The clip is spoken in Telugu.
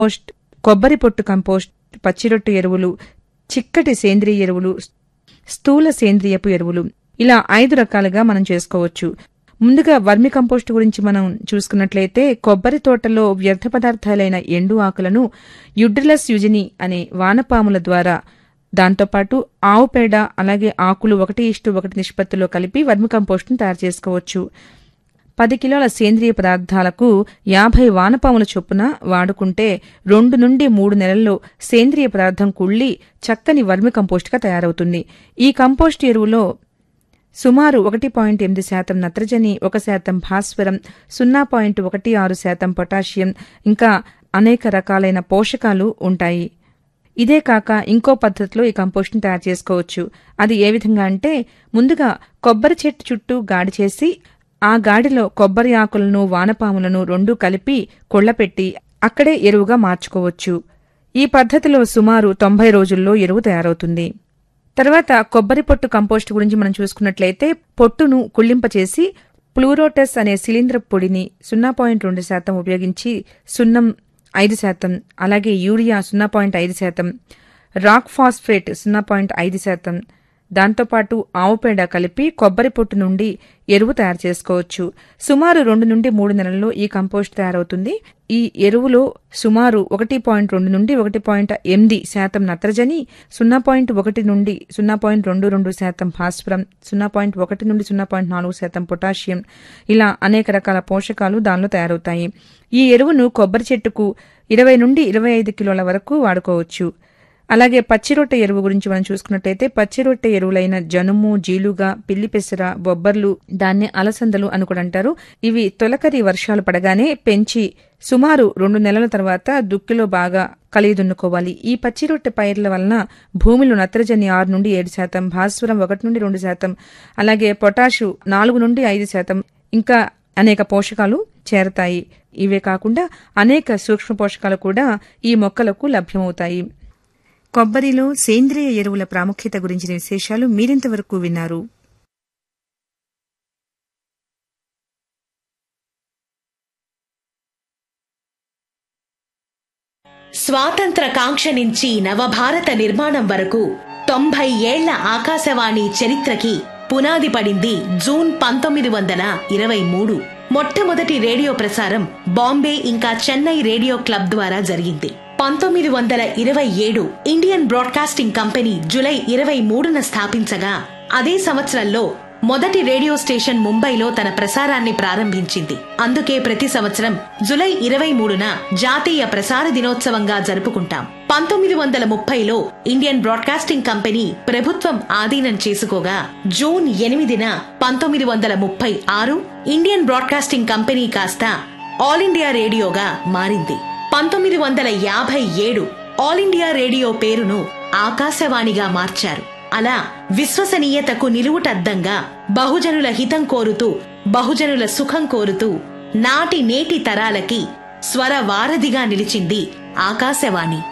కంపోస్ట్ కొబ్బరి పొట్టు కంపోస్ట్ పచ్చిరొట్టు ఎరువులు చిక్కటి సేంద్రియ ఎరువులు స్థూల సేంద్రియపు ఎరువులు ఇలా ఐదు రకాలుగా మనం చేసుకోవచ్చు ముందుగా వర్మి కంపోస్ట్ గురించి మనం చూసుకున్నట్లయితే కొబ్బరి తోటలో వ్యర్థ పదార్థాలైన ఎండు ఆకులను యుడ్రిలస్ యుజిని అనే వానపాముల ద్వారా దాంతోపాటు ఆవు పేడ అలాగే ఆకులు ఒకటి ఇష్టు ఒకటి నిష్పత్తిలో కలిపి వర్మి కంపోస్టును తయారు చేసుకోవచ్చు పది కిలోల సేంద్రియ పదార్థాలకు యాభై వానపాముల చొప్పున వాడుకుంటే రెండు నుండి మూడు నెలల్లో సేంద్రియ పదార్థం కుళ్ళి చక్కని వర్మి కంపోస్ట్గా తయారవుతుంది ఈ కంపోస్ట్ ఎరువులో సుమారు ఒకటి పాయింట్ ఎనిమిది శాతం నత్రజని ఒక శాతం భాస్వరం సున్నా పాయింట్ ఒకటి ఆరు శాతం పొటాషియం ఇంకా అనేక రకాలైన పోషకాలు ఉంటాయి ఇదే కాక ఇంకో పద్ధతిలో ఈ కంపోస్ట్ని తయారు చేసుకోవచ్చు అది ఏ విధంగా అంటే ముందుగా కొబ్బరి చెట్టు చుట్టూ గాడి చేసి ఆ గాడిలో కొబ్బరి ఆకులను వానపాములను రెండూ కలిపి కొళ్లపెట్టి అక్కడే ఎరువుగా మార్చుకోవచ్చు ఈ పద్ధతిలో సుమారు తొంభై రోజుల్లో ఎరువు తయారవుతుంది తర్వాత కొబ్బరి పొట్టు కంపోస్ట్ గురించి మనం చూసుకున్నట్లయితే పొట్టును కుళ్ళింపచేసి ప్లూరోటస్ అనే శిలీంద్ర పొడిని సున్నా పాయింట్ రెండు శాతం ఉపయోగించి సున్నం ఐదు శాతం అలాగే యూరియా సున్నా పాయింట్ ఐదు శాతం రాక్ ఫాస్ఫేట్ సున్నా పాయింట్ ఐదు శాతం దాంతోపాటు ఆవు పేడ కలిపి కొబ్బరి పొట్టు నుండి ఎరువు తయారు చేసుకోవచ్చు సుమారు రెండు నుండి మూడు నెలల్లో ఈ కంపోస్ట్ తయారవుతుంది ఈ ఎరువులో సుమారు ఒకటి పాయింట్ రెండు నుండి ఒకటి పాయింట్ ఎనిమిది శాతం నత్రజని సున్నా పాయింట్ ఒకటి నుండి సున్నా పాయింట్ రెండు రెండు శాతం భాస్వరం సున్నా పాయింట్ ఒకటి నుండి సున్నా పాయింట్ నాలుగు శాతం పొటాషియం ఇలా అనేక రకాల పోషకాలు దానిలో తయారవుతాయి ఈ ఎరువును కొబ్బరి చెట్టుకు ఇరవై నుండి ఇరవై ఐదు కిలోల వరకు వాడుకోవచ్చు అలాగే పచ్చిరొట్టె ఎరువు గురించి మనం చూసుకున్నట్లయితే పచ్చిరొట్టె ఎరువులైన జనుము జీలుగా పిల్లి పెసర బొబ్బర్లు దాన్ని అలసందలు అని కూడా అంటారు ఇవి తొలకరి వర్షాలు పడగానే పెంచి సుమారు రెండు నెలల తర్వాత దుక్కిలో బాగా కలిగిదున్నుకోవాలి ఈ పచ్చిరొట్టె పైర్ల వలన భూమిలో నత్రజని ఆరు నుండి ఏడు శాతం భాస్వరం ఒకటి నుండి రెండు శాతం అలాగే పొటాషు నాలుగు నుండి ఐదు శాతం ఇంకా అనేక పోషకాలు చేరతాయి ఇవే కాకుండా అనేక సూక్ష్మ పోషకాలు కూడా ఈ మొక్కలకు లభ్యమవుతాయి కొబ్బరిలో సేంద్రియ ఎరువుల ప్రాముఖ్యత గురించిన విశేషాలు మీరింతవరకు విన్నారు స్వాతంత్ర కాంక్ష నుంచి నవభారత నిర్మాణం వరకు తొంభై ఏళ్ల ఆకాశవాణి చరిత్రకి పునాది పడింది జూన్ పంతొమ్మిది వందల ఇరవై మూడు మొట్టమొదటి రేడియో ప్రసారం బాంబే ఇంకా చెన్నై రేడియో క్లబ్ ద్వారా జరిగింది పంతొమ్మిది వందల ఇరవై ఏడు ఇండియన్ బ్రాడ్కాస్టింగ్ కంపెనీ జులై ఇరవై మూడున స్థాపించగా అదే సంవత్సరంలో మొదటి రేడియో స్టేషన్ ముంబైలో తన ప్రసారాన్ని ప్రారంభించింది అందుకే ప్రతి సంవత్సరం జులై ఇరవై మూడున జాతీయ ప్రసార దినోత్సవంగా జరుపుకుంటాం పంతొమ్మిది వందల ముప్పైలో ఇండియన్ బ్రాడ్కాస్టింగ్ కంపెనీ ప్రభుత్వం ఆధీనం చేసుకోగా జూన్ ఎనిమిదిన పంతొమ్మిది వందల ముప్పై ఆరు ఇండియన్ బ్రాడ్కాస్టింగ్ కంపెనీ కాస్త ఆల్ ఇండియా రేడియోగా మారింది పంతొమ్మిది వందల యాభై ఏడు ఆల్ ఇండియా రేడియో పేరును ఆకాశవాణిగా మార్చారు అలా విశ్వసనీయతకు నిలువుటద్దంగా బహుజనుల హితం కోరుతూ బహుజనుల సుఖం కోరుతూ నాటి నేటి తరాలకి స్వర వారధిగా నిలిచింది ఆకాశవాణి